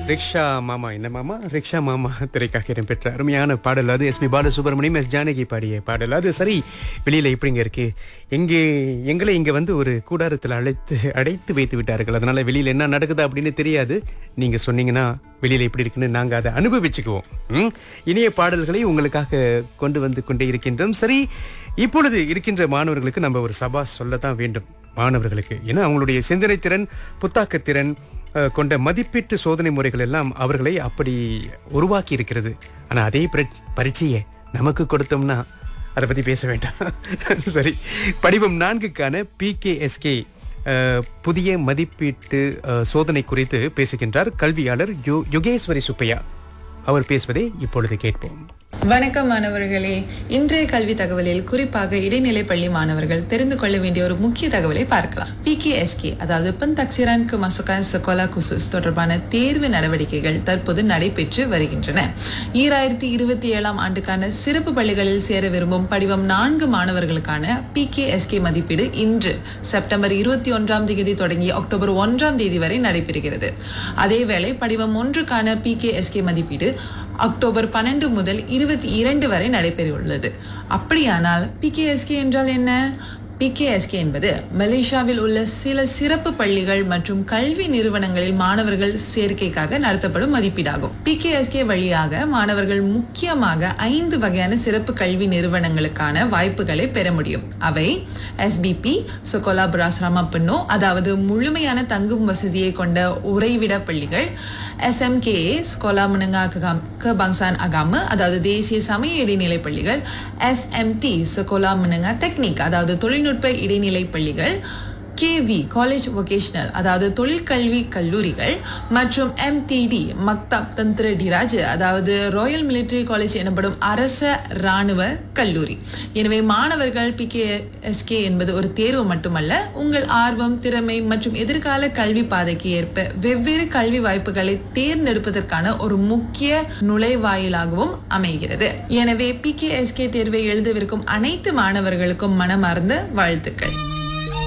Rickshaw மாமா என்ன மாமா ரிக்ஷா மாமா திரைக்காக இடம்பெற்ற அருமையான பாடல் அது எஸ்பி பாலசுப்ரமணியம் எஸ் ஜானகி பாடிய பாடல் அது சரி வெளியில எப்படிங்க இருக்கு எங்கே எங்களை இங்க வந்து ஒரு கூடாரத்தில் அழைத்து அடைத்து வைத்து விட்டார்கள் அதனால வெளியில என்ன நடக்குது அப்படின்னு தெரியாது நீங்க சொன்னீங்கன்னா வெளியில எப்படி இருக்குன்னு நாங்க அதை அனுபவிச்சுக்குவோம் ம்? இனிய பாடல்களை உங்களுக்காக கொண்டு வந்து கொண்டே இருக்கின்றோம் சரி இப்பொழுது இருக்கின்ற மாணவர்களுக்கு நம்ம ஒரு சபா சொல்லத்தான் வேண்டும் மாணவர்களுக்கு ஏன்னா அவங்களுடைய சிந்தனை திறன் புத்தாக்கத்திறன் அஹ், கொண்ட மதிப்பீட்டு சோதனை முறைகள் எல்லாம் அவர்களை அப்படி உருவாக்கி இருக்கிறது ஆனா அதே பரீட்ச- பரீட்சையை நமக்கு கொடுத்தோம்னா அதை பத்தி பேச வேண்டாம் சரி படிவம் நான்குக்கான பிகேஎஸ்கே புதிய மதிப்பீட்டு அஹ், சோதனை குறித்து பேசுகின்றார் கல்வியாளர் யு- யுகேஸ்வரி சுப்பையா அவர் பேசுவதை இப்பொழுது கேட்போம் வணக்கம் மாணவர்களே இன்றைய கல்வி தகவலில் குறிப்பாக இடைநிலை பள்ளி மாணவர்கள் தெரிந்து கொள்ள வேண்டிய ஒரு முக்கிய தகவலை பார்க்கலாம் பிகேஎஸ்கே அதாவது பந்தாக்சிரான் மசுகான் சகோலா குசுஸ் தொடர்பான தேர்வு நடவடிக்கைகள் தற்போது நடைபெற்று வருகின்றன ஈராயிரத்தி இருபத்தி ஏழாம் ஆண்டுக்கான சிறப்பு பள்ளிகளில் சேர விரும்பும் படிவம் நான்கு மாணவர்களுக்கான பிகேஎஸ்கே மதிப்பீடு இன்று செப்டம்பர் இருபத்தி ஒன்றாம் தேதி தொடங்கி அக்டோபர் ஒன்றாம் தேதி வரை நடைபெறுகிறது அதேவேளை படிவம் ஒன்றுக்கான பிகேஎஸ்கே மதிப்பீடு அக்டோபர் பன்னெண்டு முதல் இருபத்தி இரண்டு வரை நடைபெறவுள்ளது அப்படியானால் பிகேஎஸ்கே என்றால் என்ன பிகேஎஸ்கே என்பது மலேசியாவில் உள்ள சில சிறப்பு பள்ளிகள் மற்றும் கல்வி நிறுவனங்களில் மாணவர்கள் சேர்க்கைக்காக நடத்தப்படும் மதிப்பீடாகும் பிகேஎஸ்கே வழியாக மாணவர்கள் முக்கியமாக ஐந்து வகையான சிறப்பு கல்வி நிறுவனங்களுக்கான வாய்ப்புகளை பெற முடியும் அவை எஸ்பிபி சொகோலா பிராஸ்ராமா பின்னோ அதாவது முழுமையான தங்கும் வசதியை கொண்ட உறைவிட பள்ளிகள் எஸ்எம்கேஏ ஸ்கோலா முனங்கா கபாங்சான் அகாம அதாவது தேசிய சமய இடைநிலை பள்ளிகள் எஸ்எம்டி ஸ்கோலா முனங்கா டெக்னிக் அதாவது தொழில்நுட்ப இடைநிலை பள்ளிகள் கேவி காலேஜ் வொகேஷனல் அதாவது தொழிற்கல்வி கல்லூரிகள் மற்றும் எம்டிடி மக்தப் தந்திர டிராஜ் அதாவது ராயல் மிலிட்டரி காலேஜ் எனப்படும் அரச இராணுவ கல்லூரி எனவே மாணவர்கள் பிகேஎஸ்கே என்பது ஒரு தேர்வு மட்டுமல்ல உங்கள் ஆர்வம் திறமை மற்றும் எதிர்கால கல்வி பாதைக்கு ஏற்ப வெவ்வேறு கல்வி வாய்ப்புகளை தேர்ந்தெடுப்பதற்கான ஒரு முக்கிய நுழைவாயிலாகவும் அமைகிறது எனவே பிகேஎஸ்கே தேர்வை எழுதவிருக்கும் அனைத்து மாணவர்களுக்கும் மனமார்ந்த வாழ்த்துக்கள்